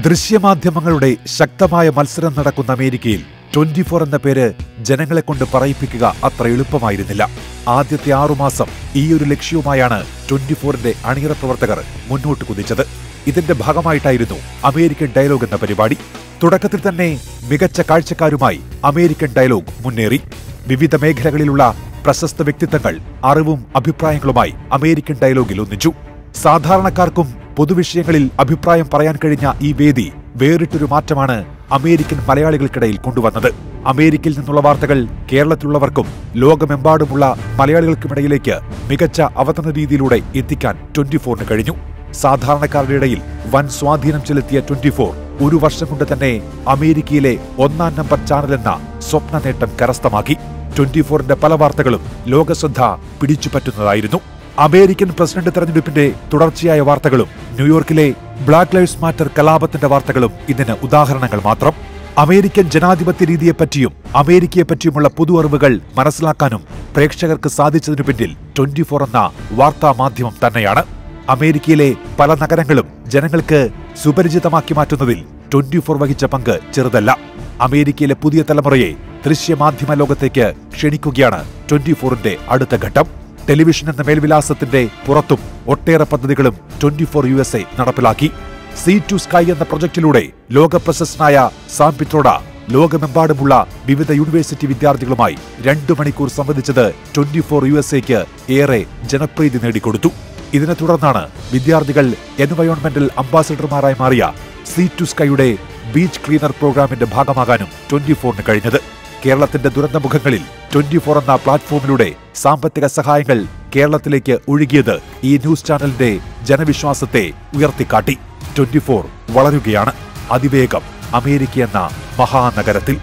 ദൃശ്യമാധ്യമങ്ങളുടെ ശക്തമായ മത്സരം നടക്കുന്ന അമേരിക്കയിൽ ട്വന്റി ഫോർ എന്ന പേര് ജനങ്ങളെ കൊണ്ട് പറയിപ്പിക്കുക അത്ര എളുപ്പമായിരുന്നില്ല ആദ്യത്തെ ആറുമാസം ഈ ഒരു ലക്ഷ്യവുമായാണ് ട്വന്റി ഫോറിന്റെ അണിയറ പ്രവർത്തകർ മുന്നോട്ട് കുതിച്ചത് ഇതിന്റെ ഭാഗമായിട്ടായിരുന്നു അമേരിക്കൻ ഡയലോഗ് എന്ന പരിപാടി തുടക്കത്തിൽ തന്നെ മികച്ച കാഴ്ചക്കാരുമായി അമേരിക്കൻ ഡയലോഗ് മുന്നേറി വിവിധ മേഖലകളിലുള്ള പ്രശസ്ത വ്യക്തിത്വങ്ങൾ അറിവും അഭിപ്രായങ്ങളുമായി അമേരിക്കൻ ഡയലോഗിൽ ഒന്നിച്ചു സാധാരണക്കാർക്കും പൊതുവിഷയങ്ങളിൽ അഭിപ്രായം പറയാൻ കഴിഞ്ഞ ഈ വേദി വേറിട്ടൊരു മാറ്റമാണ് അമേരിക്കൻ മലയാളികൾക്കിടയിൽ കൊണ്ടുവന്നത് അമേരിക്കയിൽ നിന്നുള്ള വാർത്തകൾ കേരളത്തിലുള്ളവർക്കും ലോകമെമ്പാടുമുള്ള മലയാളികൾക്കുമിടയിലേക്ക് മികച്ച അവതരണ രീതിയിലൂടെ എത്തിക്കാൻ ട്വന്റി ഫോറിന് കഴിഞ്ഞു സാധാരണക്കാരുടെ ഇടയിൽ വൻ സ്വാധീനം ചെലുത്തിയ ട്വന്റി ഫോർ ഒരു വർഷം കൊണ്ട് തന്നെ അമേരിക്കയിലെ ഒന്നാം നമ്പർ ചാനൽ എന്ന സ്വപ്ന നേട്ടം കരസ്ഥമാക്കി ട്വന്റി ഫോറിന്റെ പല വാർത്തകളും ലോകശ്രദ്ധ പിടിച്ചുപറ്റുന്നതായിരുന്നു അമേരിക്കൻ പ്രസിഡന്റ് തെരഞ്ഞെടുപ്പിന്റെ തുടർച്ചയായ വാർത്തകളും ന്യൂയോർക്കിലെ ബ്ലാക്ക് ലൈവ്സ് മാറ്റർ കലാപത്തിന്റെ വാർത്തകളും ഇതിന് ഉദാഹരണങ്ങൾ മാത്രം അമേരിക്കൻ ജനാധിപത്യ രീതിയെപ്പറ്റിയും അമേരിക്കയെപ്പറ്റിയുമുള്ള പുതു അറിവുകൾ മനസ്സിലാക്കാനും പ്രേക്ഷകർക്ക് സാധിച്ചതിനു പിന്നിൽ ട്വന്റി ഫോർ എന്ന വാർത്താ മാധ്യമം തന്നെയാണ് അമേരിക്കയിലെ പല നഗരങ്ങളും ജനങ്ങൾക്ക് സുപരിചിതമാക്കി മാറ്റുന്നതിൽ ട്വന്റി ഫോർ വഹിച്ച പങ്ക് ചെറുതല്ല അമേരിക്കയിലെ പുതിയ തലമുറയെ ദൃശ്യമാധ്യമ ലോകത്തേക്ക് ക്ഷണിക്കുകയാണ് ട്വന്റി ഫോറിന്റെ അടുത്ത ഘട്ടം ടെലിവിഷൻ എന്ന മേൽവിലാസത്തിന്റെ പുറത്തും ഒട്ടേറെ പദ്ധതികളും twenty four U S A നടപ്പിലാക്കി സീ ടു സ്കൈ എന്ന പ്രൊജക്ടിലൂടെ ലോക പ്രശസ്തനായ സാം പിട്രോഡ ലോകമെമ്പാടുമുള്ള വിവിധ യൂണിവേഴ്സിറ്റി വിദ്യാർത്ഥികളുമായി രണ്ടു മണിക്കൂർ സംവദിച്ചത് ട്വന്റി ഫോർ യു എസ് എക്ക് ഏറെ ജനപ്രീതി നേടിക്കൊടുത്തു ഇതിനെ തുടർന്നാണ് വിദ്യാർത്ഥികൾ എൻവയോൺമെന്റൽ അംബാസഡർമാരായി മാറിയ സീ ടു സ്കൈയുടെ ബീച്ച് ക്ലീനർ പ്രോഗ്രാമിന്റെ ഭാഗമാകാനും ട്വന്റി ഫോറിന് കഴിഞ്ഞത് കേരളത്തിന്റെ ദുരന്തമുഖങ്ങളിൽ ട്വന്റി ഫോർ എന്ന പ്ലാറ്റ്ഫോമിലൂടെ സാമ്പത്തിക സഹായങ്ങൾ കേരളത്തിലേക്ക് ഒഴുകിയത് ഈ ന്യൂസ് ചാനലിന്റെ ജനവിശ്വാസത്തെ ഉയർത്തിക്കാട്ടി ട്വന്റി ഫോർ വളരുകയാണ് അതിവേഗം അമേരിക്ക എന്ന മഹാനഗരത്തിൽ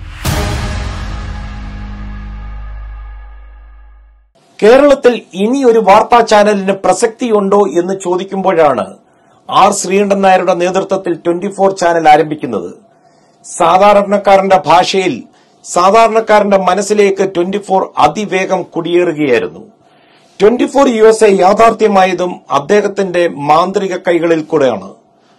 കേരളത്തിൽ ഇനി ഒരു വാർത്താ ചാനലിന് പ്രസക്തിയുണ്ടോ എന്ന് ചോദിക്കുമ്പോഴാണ് ആർ ശ്രീകണ്ഠൻ നായരുടെ നേതൃത്വത്തിൽ ട്വന്റി ഫോർ ചാനൽ ആരംഭിക്കുന്നത് സാധാരണക്കാരന്റെ ഭാഷയിൽ സാധാരണക്കാരന്റെ മനസ്സിലേക്ക് ട്വന്റി ഫോർ അതിവേഗം കുടിയേറുകയായിരുന്നു twenty four U S A യാഥാർത്ഥ്യമായതും അദ്ദേഹത്തിന്റെ മാന്ത്രിക കൈകളിൽ കൂടെയാണ്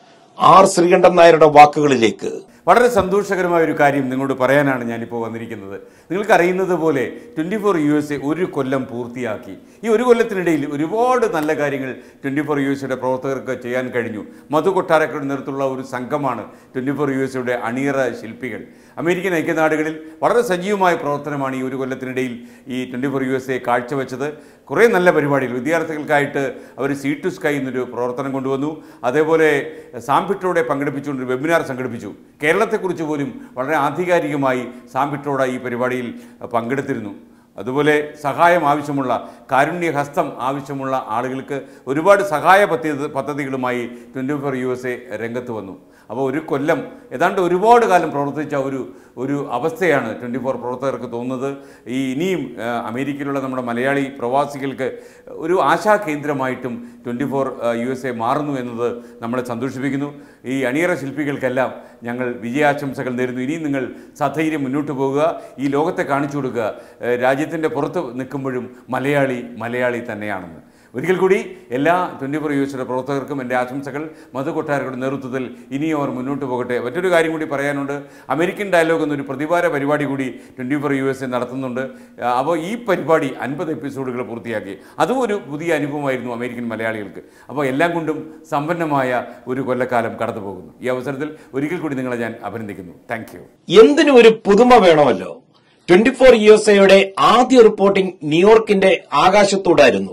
ആർ ശ്രീകണ്ഠൻ നായരുടെ വാക്കുകളിലേക്ക് വളരെ സന്തോഷകരമായ ഒരു കാര്യം നിങ്ങളോട് പറയാനാണ് ഞാനിപ്പോൾ വന്നിരിക്കുന്നത് നിങ്ങൾക്കറിയുന്നത് പോലെ twenty four U S A ഒരു കൊല്ലം പൂർത്തിയാക്കി ഈ ഒരു കൊല്ലത്തിനിടയിൽ ഒരുപാട് നല്ല കാര്യങ്ങൾ ട്വൻറ്റി ഫോർ യു എസ് എയുടെ പ്രവർത്തകർക്ക് ചെയ്യാൻ കഴിഞ്ഞു മധു കൊട്ടാരക്കയുടെ നേതൃത്വമുള്ള ഒരു സംഘമാണ് ട്വൻറ്റി ഫോർ യു എസ് എയുടെ അണിയറ ശില്പികൾ അമേരിക്കൻ ഐക്യനാടുകളിൽ വളരെ സജീവമായ പ്രവർത്തനമാണ് ഈ ഒരു കൊല്ലത്തിനിടയിൽ ഈ twenty four U S A കാഴ്ചവെച്ചത് കുറേ നല്ല പരിപാടികൾ വിദ്യാർത്ഥികൾക്കായിട്ട് അവർ സീ ടു സ്കൈ എന്നൊരു പ്രവർത്തനം കൊണ്ടുവന്നു അതേപോലെ സാംപിട്രോടെ പങ്കെടുപ്പിച്ചുകൊണ്ട് ഒരു വെബിനാർ സംഘടിപ്പിച്ചു കേരളത്തെക്കുറിച്ച് പോലും വളരെ ആധികാരികമായി സാംപിട്രോട ഈ പരിപാടിയിൽ പങ്കെടുത്തിരുന്നു അതുപോലെ സഹായം ആവശ്യമുള്ള കാരുണ്യഹസ്തം ആവശ്യമുള്ള ആളുകൾക്ക് ഒരുപാട് സഹായ പദ്ധതി പദ്ധതികളുമായി twenty four U S A രംഗത്ത് വന്നു അപ്പോൾ ഒരു കൊല്ലം ഏതാണ്ട് ഒരുപാട് കാലം പ്രവർത്തിച്ച ഒരു ഒരു അവസ്ഥയാണ് ട്വൻറ്റി ഫോർ പ്രവർത്തകർക്ക് തോന്നുന്നത് ഈ ഇനിയും ആ, അമേരിക്കയിലുള്ള നമ്മുടെ മലയാളി പ്രവാസികൾക്ക് ഒരു ആശാ കേന്ദ്രമായിട്ടും twenty four U S A മാറുന്നു എന്നത് നമ്മളെ സന്തോഷിപ്പിക്കുന്നു ഈ അണിയറ ശില്പികൾക്കെല്ലാം ഞങ്ങൾ വിജയാശംസകൾ നേരുന്നു ഇനിയും നിങ്ങൾ സധൈര്യം മുന്നോട്ട് പോകുക ഈ ലോകത്തെ കാണിച്ചു കൊടുക്കുക ഏഹ് രാജ്യത്തിൻ്റെ പുറത്ത് നിൽക്കുമ്പോഴും മലയാളി മലയാളി തന്നെയാണെന്ന് ഒരിക്കൽ കൂടി എല്ലാ ട്വൻറ്റി ഫോർ യുടെ പ്രവർത്തകർക്കും എൻ്റെ ആശംസകൾ മധു കൊട്ടാരയുടെ നേതൃത്വത്തിൽ ഇനിയും അവർ മുന്നോട്ട് പോകട്ടെ മറ്റൊരു കാര്യം കൂടി പറയാനുണ്ട് അമേരിക്കൻ ഡയലോഗ് എന്നൊരു പ്രതിവാര പരിപാടി കൂടി twenty four U S A നടത്തുന്നുണ്ട് ആ, അപ്പോൾ ഈ പരിപാടി അൻപത് എപ്പിസോഡുകൾ പൂർത്തിയാക്കി അതും ഒരു പുതിയ അനുഭവമായിരുന്നു അമേരിക്കൻ മലയാളികൾക്ക് അപ്പോൾ എല്ലാം കൊണ്ടും സമ്പന്നമായ ഒരു കൊല്ലക്കാലം കടന്നു പോകുന്നു ഈ അവസരത്തിൽ ഒരിക്കൽ കൂടി നിങ്ങളെ ഞാൻ അഭിനന്ദിക്കുന്നു താങ്ക് യു എന്തിനും ഒരു പുതുമ വേണമല്ലോ ട്വന്റി ഫോർ യു എസ് എയുടെ ആദ്യ റിപ്പോർട്ടിംഗ് ന്യൂയോർക്കിന്റെ ആകാശത്തോടായിരുന്നു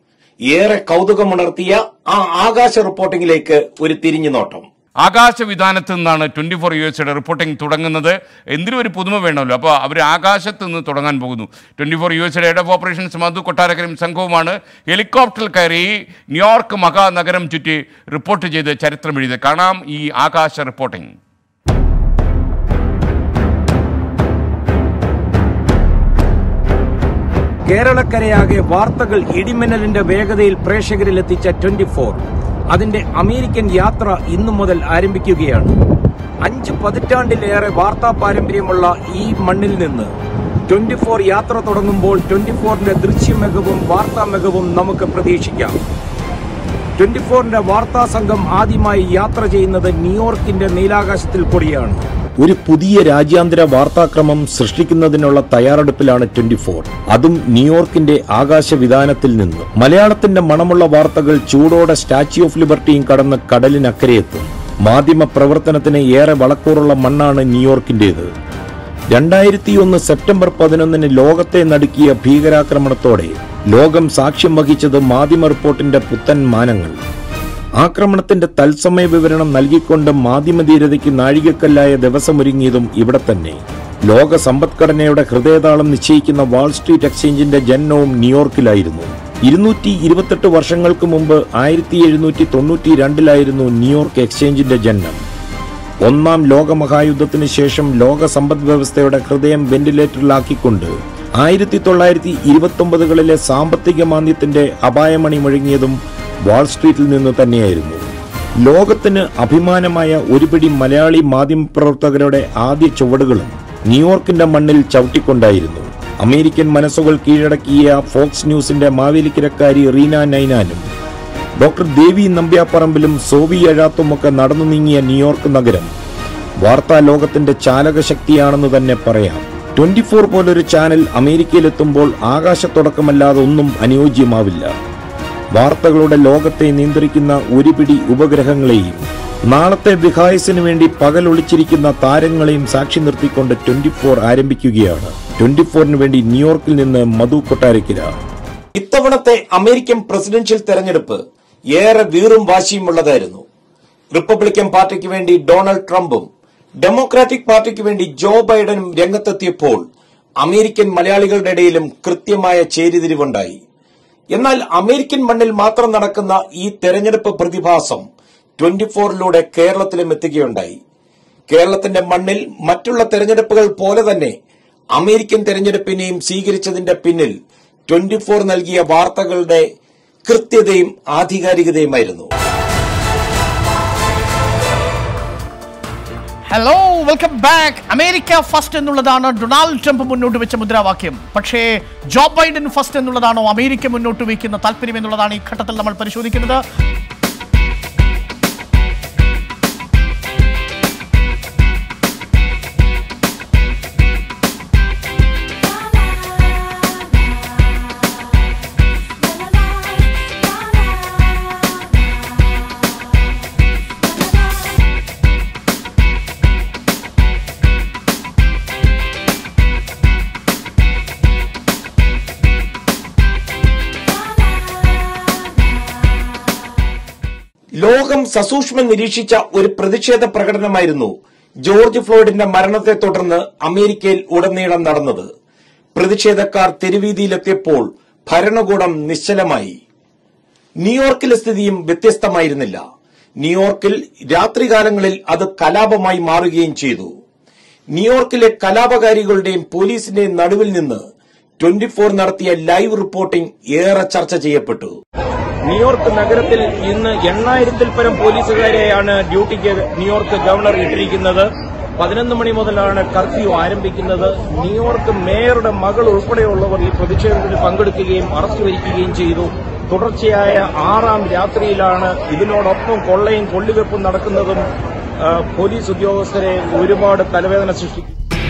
ഏറെ കൗതുകമുണർത്തിയ ആ ആകാശ റിപ്പോർട്ടിംഗിലേക്ക് ഒരു തിരിഞ്ഞു നോട്ടം ആകാശവിധാനത്ത് നിന്നാണ് twenty four U S reporting തുടങ്ങുന്നത് എന്തിനും ഒരു പുതുമ വേണമല്ലോ അപ്പോൾ അവർ ആകാശത്ത് നിന്ന് തുടങ്ങാൻ പോകുന്നു twenty four U S head of operations Madhu കൊട്ടാരക്കരും സംഘവുമാണ് ഹെലികോപ്റ്ററിൽ കയറി ന്യൂയോർക്ക് മഹാനഗരം ചുറ്റി റിപ്പോർട്ട് ചെയ്ത് ചരിത്രം എഴുതിയത് കാണാം ഈ ആകാശ റിപ്പോർട്ടിംഗ് കേരളക്കരയാകെ വാർത്തകൾ ഇടിമിന്നലിന്റെ വേഗതയിൽ പ്രേക്ഷകരിൽ എത്തിച്ച ട്വന്റി ഫോർ അതിന്റെ അമേരിക്കൻ യാത്ര ഇന്നു മുതൽ ആരംഭിക്കുകയാണ് അഞ്ച് പതിറ്റാണ്ടിലേറെ വാർത്താ പാരമ്പര്യമുള്ള ഈ മണ്ണിൽ നിന്ന് ട്വന്റി ഫോർ യാത്ര തുടങ്ങുമ്പോൾ ട്വന്റി ഫോറിന്റെ ദൃശ്യമികവും വാർത്താ മികവും നമുക്ക് പ്രതീക്ഷിക്കാം ട്വന്റി ഫോറിന്റെ വാർത്താ സംഘം ആദ്യമായി യാത്ര ചെയ്യുന്നത് ന്യൂയോർക്കിന്റെ നീലാകാശത്തിൽ കൂടിയാണ് ഒരു പുതിയ രാജ്യാന്തര വാർത്താക്രമം സൃഷ്ടിക്കുന്നതിനുള്ള തയ്യാറെടുപ്പിലാണ് ട്വന്റി ഫോർ അതും ന്യൂയോർക്കിന്റെ ആകാശവിധാനത്തിൽ നിന്ന് മലയാളത്തിന്റെ മണമുള്ള വാർത്തകൾ ചൂടോടെ സ്റ്റാച്യു ഓഫ് ലിബർട്ടിയും കടന്ന് കടലിനക്കരയെത്തും മാധ്യമ പ്രവർത്തനത്തിന് ഏറെ വളക്കൂറുള്ള മണ്ണാണ് ന്യൂയോർക്കിന്റേത് രണ്ടായിരത്തി ഒന്ന് സെപ്റ്റംബർ പതിനൊന്നിന് ലോകത്തെ നടുക്കിയ ഭീകരാക്രമണത്തോടെ ലോകം സാക്ഷ്യം വഹിച്ചത് മാധ്യമ റിപ്പോർട്ടിന്റെ പുത്തൻ മാനങ്ങൾ ആക്രമണത്തിന്റെ തത്സമയ വിവരണം നൽകിക്കൊണ്ട് മാധ്യമധീരതയ്ക്ക് നാഴികക്കല്ലായ ദിവസമൊരുങ്ങിയതും ഇവിടെ തന്നെ ലോക സമ്പദ്ഘടനയുടെ ഹൃദയതാളം നിശ്ചയിക്കുന്ന വാൾ സ്ട്രീറ്റ് എക്സ്ചേഞ്ചിന്റെ ജന്മവും ന്യൂയോർക്കിലായിരുന്നു ഇരുന്നൂറ്റി ഇരുപത്തെട്ട് വർഷങ്ങൾക്ക് മുമ്പ് ആയിരത്തി എഴുന്നൂറ്റി തൊണ്ണൂറ്റി രണ്ടിലായിരുന്നു ന്യൂയോർക്ക് എക്സ്ചേഞ്ചിന്റെ ജന്മം ഒന്നാം ലോകമഹായുദ്ധത്തിന് ശേഷം ലോക സമ്പദ് വ്യവസ്ഥയുടെ ഹൃദയം വെന്റിലേറ്ററിലാക്കിക്കൊണ്ട് ആയിരത്തി തൊള്ളായിരത്തി ഇരുപത്തി ഒമ്പതുകളിലെ സാമ്പത്തിക മാന്ദ്യത്തിന്റെ അപായമണി മുഴങ്ങിയതും വാൾസ്ട്രീറ്റിൽ നിന്ന് തന്നെയായിരുന്നു ലോകത്തിന് അഭിമാനമായ ഒരുപിടി മലയാളി മാധ്യമപ്രവർത്തകരുടെ ആദ്യ ചുവടുകളും ന്യൂയോർക്കിന്റെ മണ്ണിൽ ചവിട്ടിക്കൊണ്ടായിരുന്നു അമേരിക്കൻ മനസ്സുകൾ കീഴടക്കിയ ഫോക്സ് ന്യൂസിന്റെ മാവേലിക്കരക്കാരി റീന നൈനാനും ഡോക്ടർ ദേവി നമ്പ്യാപ്പറമ്പിലും സോവി എഴാത്തുമൊക്കെ നടന്നു നീങ്ങിയ ന്യൂയോർക്ക് നഗരം വാർത്താ ലോകത്തിന്റെ ചാലകശക്തിയാണെന്ന് തന്നെ പറയാം ട്വന്റി ഫോർ പോലൊരു ചാനൽ അമേരിക്കയിലെത്തുമ്പോൾ ആകാശത്തുടക്കമല്ലാതെ ഒന്നും അനുയോജ്യമാവില്ല വാർത്തകളുടെ ലോകത്തെ നിയന്ത്രിക്കുന്ന ഒരു പിടി ഉപഗ്രഹങ്ങളെയും നാളത്തെ വിഹായസിനു വേണ്ടി പകലൊളിച്ചിരിക്കുന്ന താരങ്ങളെയും സാക്ഷി നിർത്തിക്കൊണ്ട് ട്വന്റി ഫോർ ആരംഭിക്കുകയാണ് ട്വന്റി ഫോറിന് വേണ്ടി ന്യൂയോർക്കിൽ നിന്ന് മധു കൊട്ടാരക്കര ഇത്തവണത്തെ അമേരിക്കൻ പ്രസിഡൻഷ്യൽ തെരഞ്ഞെടുപ്പ് ഏറെ വീറും വാശിയുമുള്ളതായിരുന്നു റിപ്പബ്ലിക്കൻ പാർട്ടിക്ക് വേണ്ടി ഡൊണാൾഡ് ട്രംപും ഡെമോക്രാറ്റിക് പാർട്ടിക്ക് വേണ്ടി ജോ ബൈഡനും രംഗത്തെത്തിയപ്പോൾ അമേരിക്കൻ മലയാളികളുടെ ഇടയിലും കൃത്യമായ ചേരിതിരിവുണ്ടായി എന്നാൽ അമേരിക്കൻ മണ്ണിൽ മാത്രം നടക്കുന്ന ഈ തെരഞ്ഞെടുപ്പ് പ്രതിഭാസം ട്വന്റി ഫോറിലൂടെ കേരളത്തിലും എത്തുകയുണ്ടായി കേരളത്തിന്റെ മണ്ണിൽ മറ്റുള്ള തെരഞ്ഞെടുപ്പുകൾ പോലെ തന്നെ അമേരിക്കൻ തെരഞ്ഞെടുപ്പിനെയും സ്വീകരിച്ചതിന്റെ പിന്നിൽ ട്വന്റി ഫോർ നൽകിയ വാർത്തകളുടെ കൃത്യതയും ആധികാരികതയുമായിരുന്നു hello welcome back America first എന്നുള്ളതാണ് ഡൊണാൾഡ് ട്രംപ് മുന്നോട്ട് വെച്ച മുദ്രാവാക്യം പക്ഷേ ജോ ബൈഡൻ ഫസ്റ്റ് എന്നുള്ളതാണോ അമേരിക്ക മുന്നോട്ട് വയ്ക്കുന്ന താല്പര്യം എന്നുള്ളതാണ് ഈ ഘട്ടത്തിൽ നമ്മൾ പരിശോധിക്കുന്നത് ലോകം സസൂക്ഷ്മം നിരീക്ഷിച്ച ഒരു പ്രതിഷേധ പ്രകടനമായിരുന്നു ജോർജ് ഫ്ലോയിഡിന്റെ മരണത്തെ തുടർന്ന് അമേരിക്കയിൽ ഉടനീളം നടന്നത് പ്രതിഷേധക്കാർ തെരുവീതിയിലെത്തിയപ്പോൾ ഭരണകൂടം നിശ്ചലമായി ന്യൂയോർക്കിലെ സ്ഥിതിയും വ്യത്യസ്തമായിരുന്നില്ല ന്യൂയോർക്കിൽ രാത്രികാലങ്ങളിൽ അത് കലാപമായി മാറുകയും ചെയ്തു ന്യൂയോർക്കിലെ കലാപകാരികളുടെയും പോലീസിന്റെയും നടുവിൽ നിന്ന് ട്വന്റി ഫോർ നടത്തിയ ലൈവ് റിപ്പോർട്ടിംഗ് ഏറെ ചർച്ച ചെയ്യപ്പെട്ടു ന്യൂയോർക്ക് നഗരത്തിൽ ഇന്ന് എണ്ണായിരത്തിൽ പരം പോലീസുകാരെയാണ് ഡ്യൂട്ടിക്ക് ന്യൂയോർക്ക് ഗവർണർ ഇട്ടിരിക്കുന്നത് പതിനൊന്ന് മണി മുതലാണ് കർഫ്യൂ ആരംഭിക്കുന്നത് ന്യൂയോർക്ക് മേയറുടെ മകൾ ഉൾപ്പെടെയുള്ളവർ ഈ പ്രതിഷേധത്തിൽ പങ്കെടുക്കുകയും അറസ്റ്റ് വരിക്കുകയും ചെയ്തു തുടർച്ചയായ ആറാം രാത്രിയിലാണ് ഇതിനോടൊപ്പം കൊള്ളയും കൊള്ളിവെപ്പും നടക്കുന്നതും ആ, പോലീസ് ഉദ്യോഗസ്ഥരെ ഒരുപാട് തലവേദന സൃഷ്ടിക്കും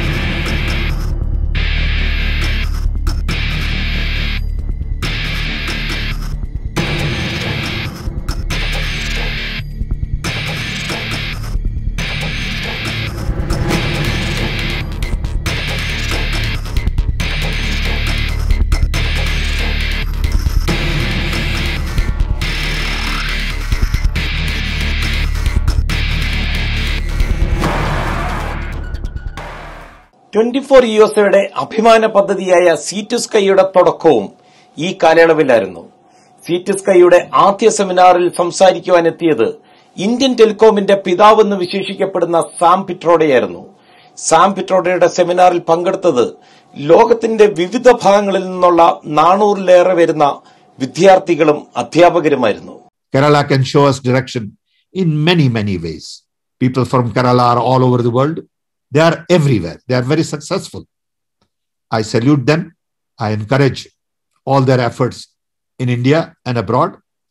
ട്വന്റി ഫോർ യു എസ് എയുടെ അഭിമാന പദ്ധതിയായ സീറ്റു സ്കൈയുടെ തുടക്കവും ഈ കാലയളവിലായിരുന്നു സീറ്റു സ്കൈയുടെ ആദ്യ സെമിനാറിൽ സംസാരിക്കുവാനെത്തിയത് ഇന്ത്യൻ ടെലികോമിന്റെ പിതാവെന്ന് വിശേഷിക്കപ്പെടുന്ന സാം പിട്രോഡയായിരുന്നു സാം പിട്രോഡയുടെ സെമിനാറിൽ പങ്കെടുത്തത് ലോകത്തിന്റെ വിവിധ ഭാഗങ്ങളിൽ നിന്നുള്ള നാനൂറിലേറെ വരുന്ന വിദ്യാർത്ഥികളും അധ്യാപകരുമായിരുന്നു Kerala can show us direction in many, many ways. People from Kerala are all over the world. They are everywhere. They are very successful. I salute them. I encourage all their efforts in India and abroad.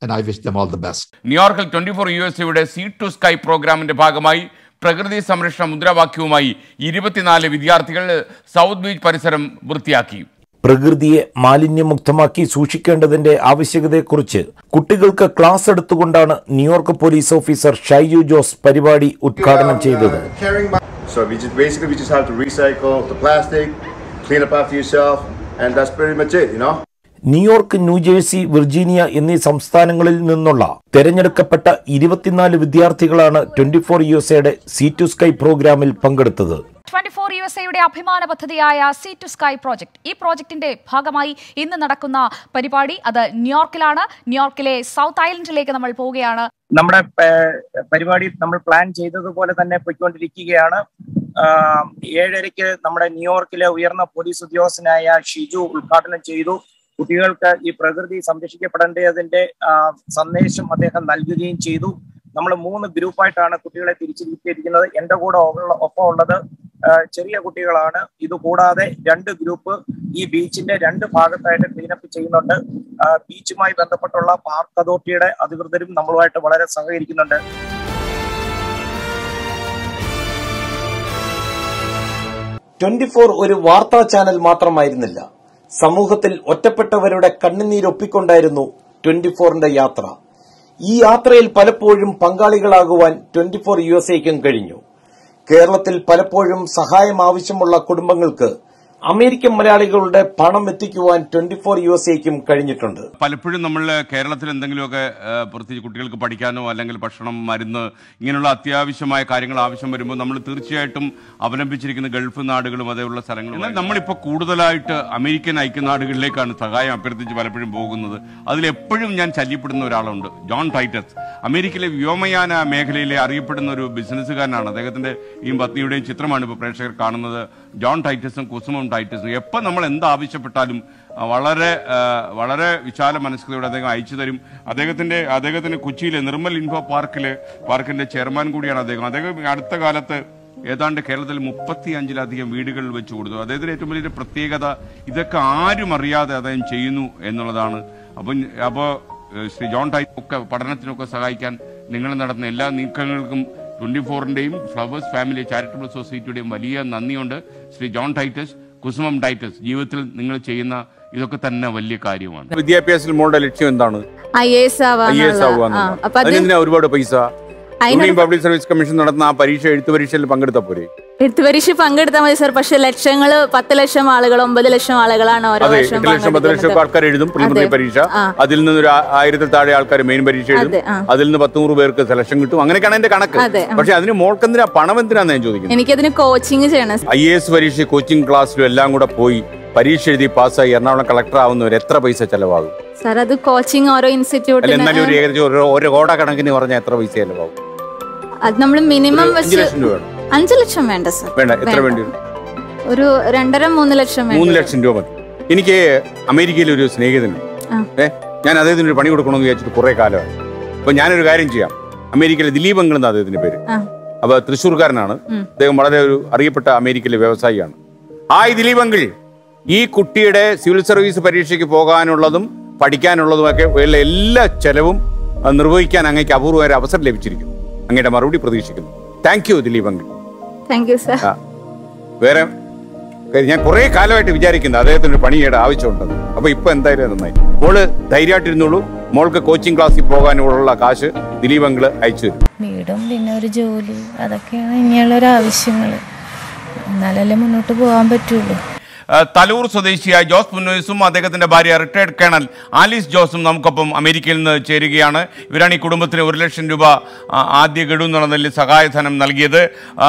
and I wish them all the best. ന്യൂയോർക്കിൽ twenty four U S എയുടെ sea to sky പ്രോഗ്രാമിന്റെ ഭാഗമായി പ്രകൃതി സംരക്ഷണ മുദ്രാവാക്യവുമായി ഇരുപത്തിനാല് വിദ്യാർത്ഥികൾ south beach പരിസരം വൃത്തിയാക്കി പ്രകൃതിയെ മാലിന്യമുക്തമാക്കി സൂക്ഷിക്കേണ്ടതിന്റെ ആവശ്യകതയെക്കുറിച്ച് കുട്ടികൾക്ക് ക്ലാസ് എടുത്തുകൊണ്ടാണ് New York police officer Shaiju Jose പരിപാടി ഉദ്ഘാടനം ചെയ്തത് carrying my so we just basically we just have to recycle the plastic clean up after yourself and that's pretty much it you know New York New Jersey Virginia എന്നീ സംസ്ഥാനങ്ങളിൽ നിന്നുള്ള തെരഞ്ഞെടുക്കപ്പെട്ട ഇരുപത്തിനാല് വിദ്യാർത്ഥികളാണ് ട്വന്റി ഫോർ യു എസ് എയുടെ sea to sky പ്രോഗ്രാമിൽ പങ്കെടുത്തത് twenty four U S എയുടെ അഭിമാന പദ്ധതിയായ സീ ടു സ്കൈ പ്രോജക്ട് ഈ പ്രോജക്ടിന്റെ ഭാഗമായി ഇന്ന് നടക്കുന്ന പരിപാടി അത് ന്യൂയോർക്കിലാണ് ന്യൂയോർക്കിലെ സൗത്ത് ഐലൻഡിലേക്ക് നമ്മൾ പോവുകയാണ് നമ്മുടെ പ- പരിപാടി നമ്മൾ പ്ലാൻ ചെയ്തതുപോലെ തന്നെ പോയിക്കൊണ്ടിരിക്കുകയാണ് ആഹ് ഏഴരയ്ക്ക് നമ്മുടെ ന്യൂയോർക്കിലെ ഉയർന്ന പോലീസ് ഉദ്യോഗസ്ഥനായ ഷിജു ഉദ്ഘാടനം ചെയ്തു കുട്ടികൾക്ക് ഈ പ്രകൃതി സംരക്ഷിക്കപ്പെടേണ്ടതിന്റെ ആഹ് സന്ദേശം അദ്ദേഹം നൽകുകയും ചെയ്തു നമ്മൾ മൂന്ന് ഗ്രൂപ്പായിട്ടാണ് കുട്ടികളെ തിരിച്ചിരിക്കുന്നത് എന്റെ കൂടെ ഉള്ള- ഒപ്പം ഉള്ളത് ആഹ് ചെറിയ കുട്ടികളാണ് ഇത് കൂടാതെ രണ്ട് ഗ്രൂപ്പ് ഈ ബീച്ചിന്റെ രണ്ട് ഭാഗത്തായിട്ട് ക്ലീനപ്പ് ചെയ്യുന്നുണ്ട് ആഹ് ബീച്ചുമായി ബന്ധപ്പെട്ടുള്ള പാർക്ക് അതോറിറ്റിയുടെ അധികൃതരും നമ്മളുമായിട്ട് വളരെ സഹകരിക്കുന്നുണ്ട് ട്വന്റി ഫോർ ഒരു വാർത്താ ചാനൽ മാത്രമായിരുന്നില്ല സമൂഹത്തിൽ ഒറ്റപ്പെട്ടവരുടെ കണ്ണുനീരൊപ്പിക്കൊണ്ടായിരുന്നു ട്വന്റി ഫോറിന്റെ യാത്ര ഈ യാത്രയിൽ പലപ്പോഴും പങ്കാളികളാകുവാൻ ട്വന്റി ഫോർ യു എസ് എക്കും കഴിഞ്ഞു കേരളത്തിൽ പലപ്പോഴും സഹായം ആവശ്യമുള്ള കുടുംബങ്ങൾക്ക് അമേരിക്കൻ മലയാളികളുടെ പണം എത്തിക്കുവാൻ ട്വന്റി ഫോർ യു എസ് എക്കും കഴിഞ്ഞിട്ടുണ്ട് പലപ്പോഴും നമ്മൾ കേരളത്തിൽ എന്തെങ്കിലുമൊക്കെ ആ, പ്രത്യേകിച്ച് കുട്ടികൾക്ക് പഠിക്കാനോ അല്ലെങ്കിൽ ഭക്ഷണം മരുന്ന് ഇങ്ങനെയുള്ള അത്യാവശ്യമായ കാര്യങ്ങൾ ആവശ്യം വരുമ്പോൾ നമ്മൾ തീർച്ചയായിട്ടും അവലംബിച്ചിരിക്കുന്ന ഗൾഫ് നാടുകളും അതേയുള്ള സ്ഥലങ്ങളും എന്നാൽ നമ്മളിപ്പോൾ കൂടുതലായിട്ട് അമേരിക്കൻ ഐക്യനാടുകളിലേക്കാണ് സഹായം അഭ്യർത്ഥിച്ച് പലപ്പോഴും പോകുന്നത് അതിലെപ്പോഴും ഞാൻ ശല്യപ്പെടുന്ന ഒരാളുണ്ട് ജോൺ ടൈറ്റസ് അമേരിക്കയിലെ വ്യോമയാന മേഖലയിലെ അറിയപ്പെടുന്ന ഒരു ബിസിനസ്സുകാരനാണ് അദ്ദേഹത്തിന്റെ ഈ പത്നിയുടെയും ചിത്രമാണ് ഇപ്പോൾ പ്രേക്ഷകർ കാണുന്നത് ജോൺ ടൈറ്റസും കുസുമം ടൈറ്റസും എപ്പോൾ നമ്മൾ എന്ത് ആവശ്യപ്പെട്ടാലും ആ, വളരെ ആ, വളരെ വിശാല മനസ്കതയോടെ അദ്ദേഹം അയച്ചു തരും അദ്ദേഹത്തിന്റെ അദ്ദേഹത്തിന് കൊച്ചിയിലെ നിർമ്മൽ ഇൻഫോ പാർക്കിലെ പാർക്കിന്റെ ചെയർമാൻ കൂടിയാണ് അദ്ദേഹം അദ്ദേഹം ഈ അടുത്ത കാലത്ത് ഏതാണ്ട് കേരളത്തിൽ മുപ്പത്തി അഞ്ചിലധികം വീടുകൾ വെച്ചു കൊടുത്തു അദ്ദേഹത്തിന്റെ ഏറ്റവും വലിയൊരു പ്രത്യേകത ഇതൊക്കെ ആരും അറിയാതെ അദ്ദേഹം ചെയ്യുന്നു എന്നുള്ളതാണ് അപ്പം അപ്പോൾ ശ്രീ ജോൺ ടൈ ഒക്കെ പഠനത്തിനൊക്കെ സഹായിക്കാൻ നിങ്ങൾ നടത്തുന്ന എല്ലാ നീക്കങ്ങൾക്കും ട്വന്റി ഫോറിന്റെയും ഫ്ലവേഴ്സ് ഫാമിലി ചാരിറ്റബിൾ സൊസൈറ്റിയുടെയും വലിയ നന്ദിയുണ്ട് Shri John Titus Kusumam Titus ജീവിതത്തിൽ നിങ്ങൾ ചെയ്യുന്ന ഇതൊക്കെ തന്നെ വലിയ കാര്യമാണ് വിദ്യാഭ്യാസത്തിൽ മോളുടെ ലക്ഷ്യം എന്താണ് I A S I S ആവുക അപ്പൊ അത് അതിനെന്തിനാ ഒരുപാട് പൈസ അതിനൊരു യൂണിയൻ പബ്ലിക് സർവീസ് കമ്മീഷൻ നടത്തുന്ന ആ പരീക്ഷ എഴുത്ത് പരീക്ഷയിൽ പങ്കെടുത്ത പോരെ എഴുത്ത് പരീക്ഷ പങ്കെടുത്താൽ മതി സർ പക്ഷെ ലക്ഷങ്ങള് പത്ത് ലക്ഷം ആളുകൾ ഒമ്പത് ലക്ഷം ആളുകളാണ് ഓരോ അതെ വർഷം എട്ട് ലക്ഷം പത്ത് ലക്ഷം ആൾക്കാർ എഴുതും പ്രിലിമിനറി അതെ. പരീക്ഷ ആ. അതിൽ നിന്ന് ഒരു ആ- ആയിരത്തിൽ താഴെ ആൾക്കാർ മെയിൻ പരീക്ഷ എഴുതും അതെ, ആ. അതിൽ നിന്ന് പത്ത് നൂറ് പേർക്ക് സെലക്ഷൻ കിട്ടും അങ്ങനെയൊക്കെയാണ് എന്റെ കണക്ക് അതെ, ആ. പക്ഷെ അതിന് മോൾക്ക് എന്തിനാ പണം എന്തിനാന്ന് ഞാൻ ചോദിക്കുന്നത് എനിക്കതിന് കോച്ചിങ് ചെയ്യണം ഐ എ എസ് പരീക്ഷ കോച്ചിങ് ക്ലാസ്സിലും എല്ലാം കൂടെ പോയി പരീക്ഷ എഴുതി പാസ്സായി എറണാകുളം കളക്ടർ ആവുന്നവർ എത്ര പൈസ ചെലവാകും സാർ അത് കോച്ചിങ് ഓരോ അല്ല ഇൻസ്റ്റിറ്റ്യൂട്ടിന് എന്നാലും ഒരു ഏകദേശം ഒരു- ഒരു കോട കണക്കിന് പറഞ്ഞാൽ എത്ര പൈസ ചെലവാകും അത് നമ്മൾ മിനിമം ഒരു അഞ്ച് വെച്ച് ലക്ഷം രൂപ വേണം അഞ്ചു ലക്ഷം വേണ്ട സർ വേണ്ട എത്ര വേണ്ടി വരും ഒരു രണ്ടര മൂന്ന് ലക്ഷം വേണ്ട മൂന്ന് ലക്ഷം രൂപ മതി എനിക്ക് അമേരിക്കയിൽ ഒരു സ്നേഹിതനുണ്ട് ആ. ഏ ഞാൻ അദ്ദേഹത്തിന് ഒരു പണി കൊടുക്കണമെന്ന് വിചാരിച്ചിട്ട് കുറെ കാലമായി അപ്പൊ ഞാനൊരു കാര്യം ചെയ്യാം അമേരിക്കയിലെ ദിലീപ് അങ്കിൾ എന്നാ അദ്ദേഹത്തിന്റെ പേര് ആ. അപ്പൊ തൃശ്ശൂർക്കാരനാണ് അദ്ദേഹം വളരെ ഒരു അറിയപ്പെട്ട അമേരിക്കയിലെ വ്യവസായിയാണ് ഹായ് ദിലീപ് അങ്കിൾ ഈ കുട്ടിയുടെ സിവിൽ സർവീസ് പരീക്ഷയ്ക്ക് പോകാനുള്ളതും പഠിക്കാനുള്ളതുമൊക്കെ ഉള്ള എല്ലാ ചെലവും ആ, നിർവഹിക്കാൻ അങ്ങേക്ക് അപൂർവമായ ഒരു അവസരം ലഭിച്ചിരിക്കുന്നു അങ്ങയുടെ മറുപടി പ്രതീക്ഷിക്കുന്നു thank you Dileep uncle thank you sir ആ. വേറെ കാര്യം ഞാൻ കുറെ കാലമായിട്ട് വിചാരിക്കുന്നത് അദ്ദേഹത്തിന് ഒരു പണിയുടെ ആവശ്യമുണ്ടെന്ന് അപ്പൊ ഇപ്പൊ എന്തായാലും നന്നായി മോള് ധൈര്യമായിട്ടിരുന്നോളൂ മോൾക്ക് കോച്ചിങ് ക്ലാസ്സിൽ പോകാനുള്ള കാശ് ദിലീപ് അങ്കിള് അയച്ചു തരും വീടും പിന്നെ ഒരു ജോലി അതൊക്കെയാണ് ഇനിയുള്ള ഒരു ആവശ്യങ്ങൾ എന്നാലല്ലേ മുന്നോട്ട് പോകാൻ പറ്റുള്ളൂ ആ, തലൂർ സ്വദേശിയായ ജോസ് പുന്നോസും അദ്ദേഹത്തിന്റെ ഭാര്യ റിട്ടയർഡ് കേണൽ ആലിസ് ജോസും നമുക്കൊപ്പം അമേരിക്കയിൽ നിന്ന് ചേരുകയാണ് ഇവരാണ് ഈ കുടുംബത്തിന് ഒരു ലക്ഷം രൂപ ആ, ആദ്യ ഗഡു എന്നുള്ള നിലയിൽ സഹായധനം നൽകിയത് ആ,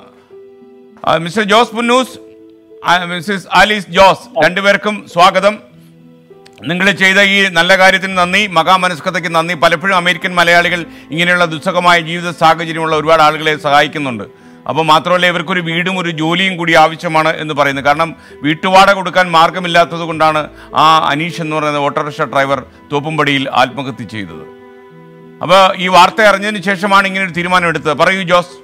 ആ, മിസ്റ്റർ ജോസ് പുന്നൂസ് ആ, മിസ്സിസ് ആലിസ് ജോസ് രണ്ടുപേർക്കും സ്വാഗതം നിങ്ങൾ ചെയ്ത ഈ നല്ല കാര്യത്തിന് നന്ദി മഹാമനസ്കതയ്ക്ക് നന്ദി പലപ്പോഴും അമേരിക്കൻ മലയാളികൾ ഇങ്ങനെയുള്ള ദുസ്സഹമായ ജീവിത സാഹചര്യമുള്ള ഒരുപാട് ആളുകളെ സഹായിക്കുന്നുണ്ട് അപ്പോൾ മാത്രമല്ല ഇവർക്കൊരു വീടും ഒരു ജോലിയും കൂടി ആവശ്യമാണ് എന്ന് പറയുന്നത് കാരണം വീട്ടുവാടക കൊടുക്കാൻ മാർഗമില്ലാത്തത് കൊണ്ടാണ് ആ അനീഷ് എന്ന് പറയുന്ന ഓട്ടോറിക്ഷ ഡ്രൈവർ തോപ്പുംപടിയിൽ ആത്മഹത്യ ചെയ്തത് അപ്പോൾ ഈ വാർത്ത അറിഞ്ഞതിന് ശേഷമാണ് ഇങ്ങനെ ഒരു തീരുമാനം എടുത്തത് പറയൂ ജോസ്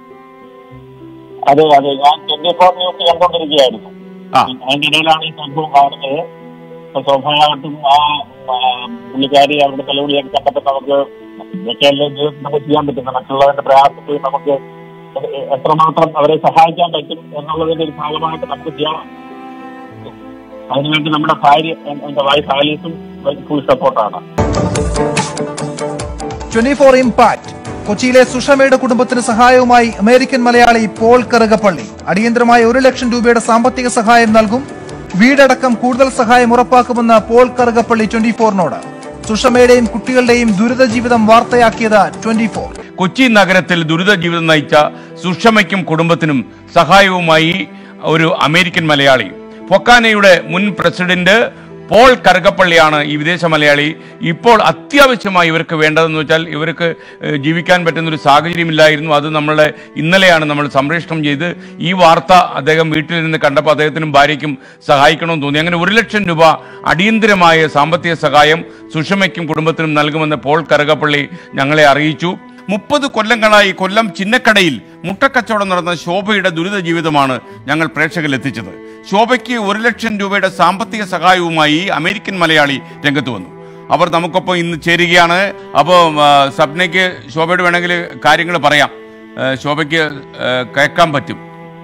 അതെ അതെ ഞാൻ ട്വന്റി ഫോർ ന്യൂസ് കണ്ടുകൊണ്ടിരിക്കുകയായിരുന്നു ആ. അതിന്റെ ഇടയിലാണ് ഈ സംഭവം കാണുന്നത് അപ്പൊ സ്വാഭാവികമായിട്ടും ആ ആ, പുള്ളിക്കാരി അവരുടെ തലവിളിയൊക്കെ കണ്ടപ്പോൾ നമുക്ക് ഇതൊക്കെയല്ലേ ജീവിതത്തിൽ നമുക്ക് ചെയ്യാൻ പറ്റുന്നത് മറ്റുള്ളവരുടെ പ്രയാസത്തിൽ നമുക്ക് എത്രമാത്രം അവരെ സഹായിക്കാൻ പറ്റും എന്നുള്ളതിന്റെ ഒരു ഭാഗമായിട്ട് നമുക്ക് ചെയ്യാം അതിനുവേണ്ടി നമ്മുടെ ഭാര്യ എ- എന്റെ വൈഫ് ആലീസും ഫുൾ സപ്പോർട്ടാണ് ട്വന്റി ഫോർ ഇമ്പാക്ട് കൊച്ചിയിലെ സുഷമയുടെ കുടുംബത്തിന് സഹായവുമായി അമേരിക്കൻ മലയാളി പോൾ കറുകപ്പള്ളി അടിയന്തരമായ ഒരു ലക്ഷം രൂപയുടെ സാമ്പത്തിക സഹായം നൽകും വീടടക്കം കൂടുതൽ സഹായം ഉറപ്പാക്കുമെന്ന് പോൾ കറുകപ്പള്ളി ട്വന്റി ഫോറിനോട് സുഷമയുടെയും കുട്ടികളുടെയും ദുരിത ജീവിതം വാർത്തയാക്കിയത് ട്വന്റി ഫോർ കൊച്ചി നഗരത്തിൽ ദുരിത ജീവിതം നയിച്ച സുഷമയ്ക്കും കുടുംബത്തിനും സഹായവുമായി ഒരു അമേരിക്കൻ മലയാളി ഫൊക്കാനയുടെ മുൻ പ്രസിഡന്റ് പോൾ കറുകപ്പള്ളിയാണ് ഈ വിദേശ മലയാളി ഇപ്പോൾ അത്യാവശ്യമായി ഇവർക്ക് വേണ്ടതെന്ന് വെച്ചാൽ ഇവർക്ക് ഏഹ്, ജീവിക്കാൻ പറ്റുന്ന ഒരു സാഹചര്യമില്ലായിരുന്നു അത് നമ്മളെ ഇന്നലെയാണ് നമ്മൾ സംപ്രേഷണം ചെയ്ത് ഈ വാർത്ത അദ്ദേഹം വീട്ടിൽ നിന്ന് കണ്ടപ്പോൾ അദ്ദേഹത്തിനും ഭാര്യയ്ക്കും സഹായിക്കണമെന്ന് തോന്നി അങ്ങനെ ഒരു ലക്ഷം രൂപ അടിയന്തരമായ സാമ്പത്തിക സഹായം സുഷമയ്ക്കും കുടുംബത്തിനും നൽകുമെന്ന് പോൾ കറുകപ്പള്ളി ഞങ്ങളെ അറിയിച്ചു മുപ്പത് കൊല്ലങ്ങളായി കൊല്ലം ചിന്നക്കടയിൽ മുട്ടക്കച്ചവടം നടന്ന ശോഭയുടെ ദുരിത ജീവിതമാണ് ഞങ്ങൾ പ്രേക്ഷകരിൽ എത്തിച്ചത് ശോഭയ്ക്ക് ഒരു ലക്ഷം രൂപയുടെ സാമ്പത്തിക സഹായവുമായി അമേരിക്കൻ മലയാളി രംഗത്ത് വന്നു അവർ നമുക്കൊപ്പം ഇന്ന് ചേരുകയാണ് അപ്പോൾ സപ്നയ്ക്ക് ശോഭയോട് വേണമെങ്കിൽ കാര്യങ്ങൾ പറയാം ആ, ശോഭയ്ക്ക് ആ, കേൾക്കാൻ പറ്റും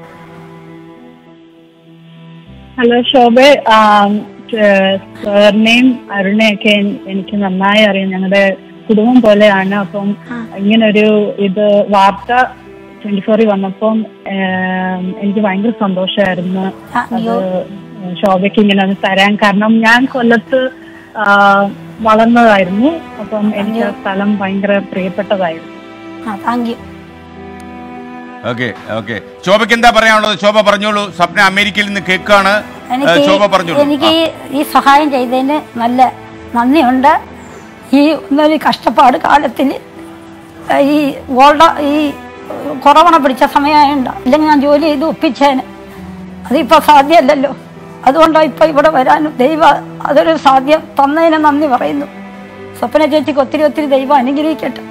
ഹലോ ശോഭ സാറിനെയും അരുണയൊക്കെ എൻ- എനിക്ക് നന്നായി അറിയാം ഞങ്ങളുടെ കുടുംബം പോലെയാണ് അപ്പം ഇങ്ങനൊരു ഇത് വാർത്ത ട്വന്റി ഫോറിൽ വന്നപ്പം ഏം, എനിക്ക് ഭയങ്കര സന്തോഷമായിരുന്നു അത് ശോഭയ്ക്ക് ഇങ്ങനെ ഒന്ന് തരാൻ കാരണം ഞാൻ കൊല്ലത്ത് ആ, വളർന്നതായിരുന്നു അപ്പം എനിക്ക് ആ സ്ഥലം ഭയങ്കര പ്രിയപ്പെട്ടതായിരുന്നു താങ്ക് യു ഓക്കെ ഓക്കെ ശോഭയ്ക്ക് എന്താ പറയാനുള്ളത് ശോഭ പറഞ്ഞോളൂ സ്വപ്ന അമേരിക്കയിൽ നിന്ന് കേൾക്കാണ് എനിക്ക് ശോഭ പറഞ്ഞോളൂ എനിക്ക് ഈ ഈ സഹായം ചെയ്തതിന് നല്ല നന്ദിയുണ്ട് ഈ ഒരു കഷ്ടപ്പാട് കാലത്തിൽ ഈ ഗോൾഡ ഈ കൊറോണ പിടിച്ച സമയമുണ്ട് ഇല്ലെങ്കിൽ ഞാൻ ജോലി ചെയ്ത് ഒപ്പിച്ചേന് അതിപ്പോൾ സാധ്യമല്ലല്ലോ അതുകൊണ്ടാണ് ഇപ്പോൾ ഇവിടെ വരാനും ദൈവ അതൊരു സാധ്യം തന്നതിന് നന്ദി പറയുന്നു സ്വപ്ന ചേച്ചിക്ക് ഒത്തിരി ഒത്തിരി ദൈവം അനുഗ്രഹിക്കട്ടെ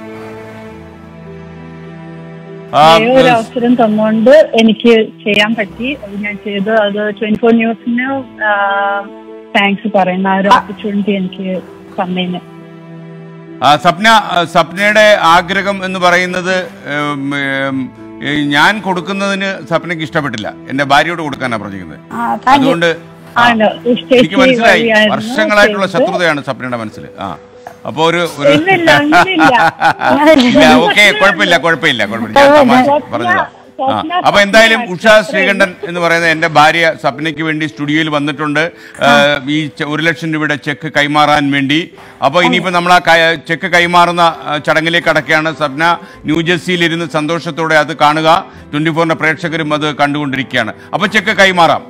ആ, ദൈവം ഒരു അവസരം തന്നുകൊണ്ട് എനിക്ക് ചെയ്യാൻ പറ്റി അത് ഞാൻ ചെയ്ത് അത് ട്വന്റി ഫോർ ന്യൂസിന് താങ്ക്സ് പറയുന്ന ആ ഒരു ഓപ്പർച്യൂണിറ്റി എനിക്ക് തന്നതിന് ആ, സ്വപ്ന ആ, സ്വപ്നയുടെ ആഗ്രഹം എന്ന് പറയുന്നത് ഉം, ഉം, ഈ ഞാൻ കൊടുക്കുന്നതിന് സ്വപ്നയ്ക്ക് ഇഷ്ടപ്പെട്ടില്ല എന്റെ ഭാര്യയോട് കൊടുക്കാനാണ് പറഞ്ഞിരിക്കുന്നത് ആ താങ്ക് യു അതുകൊണ്ട് ആ, ആണ് എനിക്ക് മനസ്സിലായി വഴിയായിരുന്നു വർഷങ്ങളായിട്ടുള്ള ചെയ്തത്. ശത്രുതയാണ് സ്വപ്നയുടെ മനസ്സിൽ ആ അപ്പൊ ഒരു ഒരു ഇല്ലില്ല, അങ്ങനെയില്ല. ഇല്ല ഓക്കെ കുഴപ്പമില്ല കുഴപ്പമില്ല കുഴപ്പമില്ല ഞാൻ തമാശ പറഞ്ഞതാ ആ അപ്പൊ എന്തായാലും ഉഷ ശ്രീകണ്ഠൻ എന്ന് പറയുന്ന എന്റെ ഭാര്യ സ്വപ്നയ്ക്ക് വേണ്ടി സ്റ്റുഡിയോയിൽ വന്നിട്ടുണ്ട് ആ, ഈ ചെ- ഒരു ലക്ഷം രൂപയുടെ ചെക്ക് കൈമാറാൻ വേണ്ടി അപ്പൊ ഇനിയിപ്പോ നമ്മൾ ആ കൈ- ചെക്ക് കൈമാറുന്ന ആ, ചടങ്ങിലേക്ക് കടക്കുകയാണ് സ്വപ്ന ന്യൂജേഴ്സിയിൽ ഇരുന്ന് സന്തോഷത്തോടെ അത് കാണുക ട്വന്റി ഫോറിന്റെ പ്രേക്ഷകരും അത് കണ്ടുകൊണ്ടിരിക്കുകയാണ് അപ്പൊ ചെക്ക് കൈമാറാം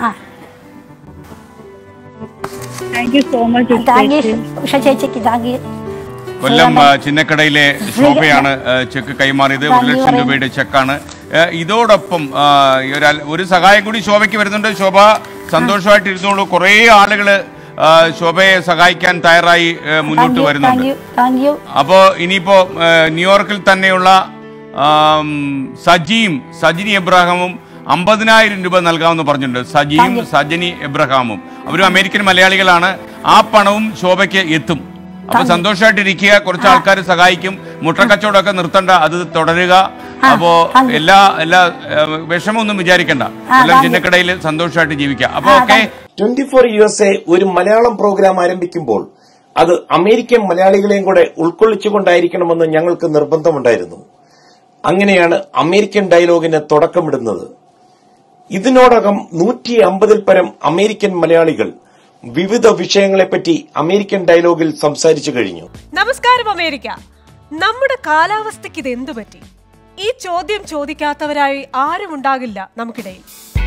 thank you so much thank you Usha ചേച്ചിക്ക് താങ്ക് യു കൊല്ലം ആ, ചിന്നക്കടയിലെ ശോഭയാണ് ആ, ചെക്ക് കൈമാറിയത് ഒരു ലക്ഷം രൂപയുടെ ചെക്കാണ് ആ, ഇതോടൊപ്പം ആ, ഒരാൾ- ഒരു സഹായം കൂടി ശോഭയ്ക്ക് വരുന്നുണ്ട് ശോഭ സന്തോഷമായിട്ട് ഇരുന്നോളൂ കുറേ ആളുകൾ ശോഭയെ സഹായിക്കാൻ തയ്യാറായി ആ, മുന്നോട്ട് താങ്ക് യു വരുന്നുണ്ട് താങ്ക് യു താങ്ക് യു അപ്പോൾ ഇനിയിപ്പോൾ ന്യൂയോർക്കിൽ തന്നെയുള്ള ആം, സജിയും സജിനി എബ്രഹാമും അമ്പതിനായിരം രൂപ നൽകാമെന്ന് പറഞ്ഞിട്ടുണ്ട് സജിയും സജനി എബ്രഹാമും അവരും അമേരിക്കൻ മലയാളികളാണ് ആ പണവും ശോഭയ്ക്ക് എത്തും അപ്പൊ സന്തോഷമായിട്ടിരിക്കുക കുറച്ച് ആൾക്കാർ സഹായിക്കും മുട്ടക്കച്ചവടമൊക്കെ നിർത്തണ്ട അത് തുടരുക അപ്പോ എല്ലാ എല്ലാ ഏഹ്, വിഷമമൊന്നും വിചാരിക്കണ്ട എല്ലാം ചിന്നക്കടയിൽ സന്തോഷമായിട്ട് ജീവിക്കുക അപ്പൊ okay twenty four U S A ഒരു മലയാളം പ്രോഗ്രാം ആരംഭിക്കുമ്പോൾ അത് അമേരിക്കൻ മലയാളികളെയും കൂടെ ഉൾക്കൊള്ളിച്ചുകൊണ്ടായിരിക്കണമെന്ന് ഞങ്ങൾക്ക് നിർബന്ധമുണ്ടായിരുന്നു അങ്ങനെയാണ് അമേരിക്കൻ ഡയലോഗിന് തുടക്കമിടുന്നത് ഇതിനോടകം നൂറ്റി അമ്പതിൽ പരം അമേരിക്കൻ മലയാളികൾ വിവിധ വിഷയങ്ങളെപ്പറ്റി അമേരിക്കൻ ഡയലോഗിൽ സംസാരിച്ചു കഴിഞ്ഞു നമസ്കാരം അമേരിക്ക നമ്മുടെ കാലാവസ്ഥയ്ക്ക് ഇത് എന്തു പറ്റി ഈ ചോദ്യം ചോദിക്കാത്തവരായി ആരും ഉണ്ടാകില്ല നമുക്കിടയിൽ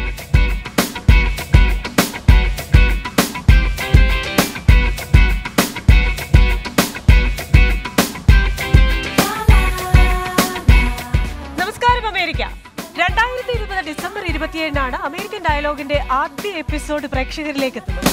നമസ്കാരം അമേരിക്ക രണ്ടായിരത്തി ഇരുപത് ഡിസംബർ ഇരുപത്തിയേഴിനാണ് അമേരിക്കൻ ഡയലോഗിന്റെ ആദ്യ എപ്പിസോഡ് പ്രേക്ഷകരിലേക്ക് എത്തുന്നത്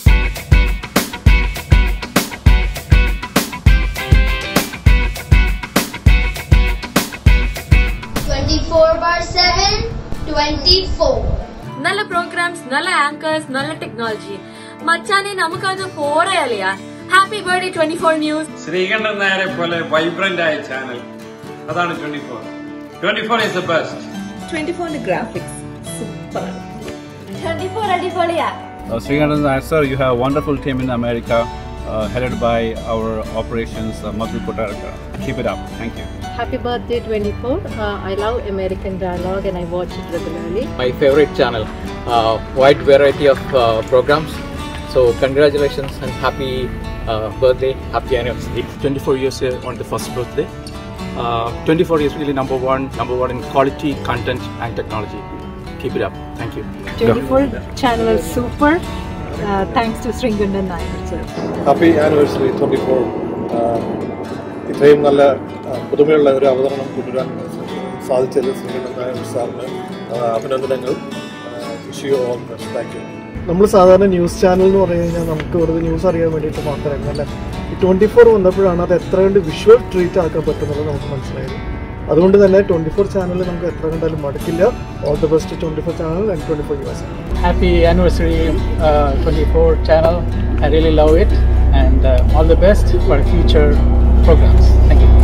Twenty-four bar seven, twenty-four. നല്ല പ്രോഗ്രാംസ് നല്ല ആങ്കേഴ്സ് നല്ല ടെക്നോളജി മച്ചാനെ നമുക്കത് പോരയല്ലയാ happy birthday twenty four news Sreekandan നായരെ പോലെ വൈബ്രന്റ് ആയ ചാനൽ അതാണ് twenty four twenty four is the best twenty ഫോറിന്റെ ഗ്രാഫിക്സ് സൂപ്പറാണ് ട്വന്റി ഫോർ അടിപൊളിയാ Uh, Srikanthan Nair, sir, you have a wonderful team in America, uh, headed by our operations, uh, Madhu Kotarka. Keep it up. Thank you. Happy birthday 24. Uh, I love American Dialogue and I watch it regularly. my favorite channel. Uh, wide variety of uh, programs. So congratulations and happy uh, birthday, happy anniversary. 24 years uh, on the first birthday. Uh, 24 is really number one, number one in quality content and technology. Keep it up. Thank you. 24 channel is super. Uh, thanks to Sringandan Nair, sir. Happy anniversary twenty four ഇത്രയും നല്ല ആ, പുതുമയുള്ള ഒരു അവതരണം കൊണ്ടുവരാൻ സാധിച്ചത് ശ്രീകണ്ഠൻ നായർ സാറിന് ആ, അഭിനന്ദനങ്ങൾ wish you all best thank you നമ്മൾ സാധാരണ ന്യൂസ് ചാനൽ എന്ന് പറഞ്ഞു കഴിഞ്ഞാൽ നമുക്ക് വെറുതെ ന്യൂസ് അറിയാൻ വേണ്ടിയിട്ട് മാത്രമായിരുന്നു അല്ലേ ഈ ട്വൻറ്റി ഫോർ വന്നപ്പോഴാണ് അത് എത്ര കണ്ട് വിഷ്വൽ ട്രീറ്റ് ആക്കാൻ പറ്റുന്നത് നമുക്ക് മനസ്സിലായത് അതുകൊണ്ട് തന്നെ ട്വൻറ്റി ഫോർ ചാനൽ നമുക്ക് എത്ര കണ്ടാലും മടുക്കില്ല all the best twenty four channel and twenty four U S Happy anniversary, uh, 24 channel. I really love it and uh, all the best for future programs. Thank you.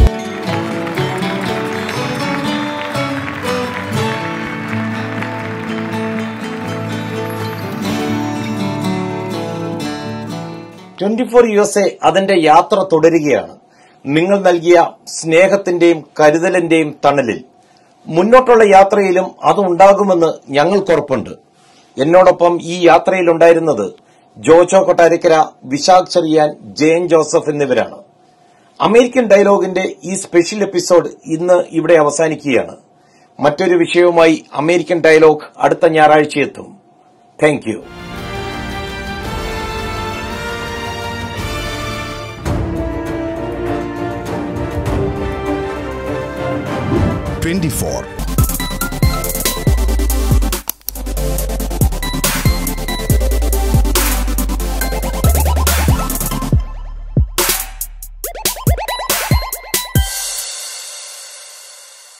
Twenty four U S A അതിന്റെ യാത്ര തുടരുകയാണ് നിങ്ങൾ നൽകിയ സ്നേഹത്തിന്റെയും കരുതലിന്റെയും തണലിൽ മുന്നോട്ടുള്ള യാത്രയിലും അത് ഉണ്ടാകുമെന്ന് ഞങ്ങൾക്കുറപ്പുണ്ട് എന്നോടൊപ്പം ഈ യാത്രയിൽ ഉണ്ടായിരുന്നത് ജോജോ കൊട്ടാരക്കര വിശാഖ് ചെറിയാൻ ജയൻ ജോസഫ് എന്നിവരാണ് അമേരിക്കൻ ഡയലോഗിന്റെ ഈ സ്പെഷ്യൽ എപ്പിസോഡ് ഇന്ന് ഇവിടെ അവസാനിക്കുകയാണ് മറ്റൊരു വിഷയവുമായി അമേരിക്കൻ ഡയലോഗ് അടുത്ത ഞായറാഴ്ച എത്തും താങ്ക് യു ട്വന്റി ഫോർ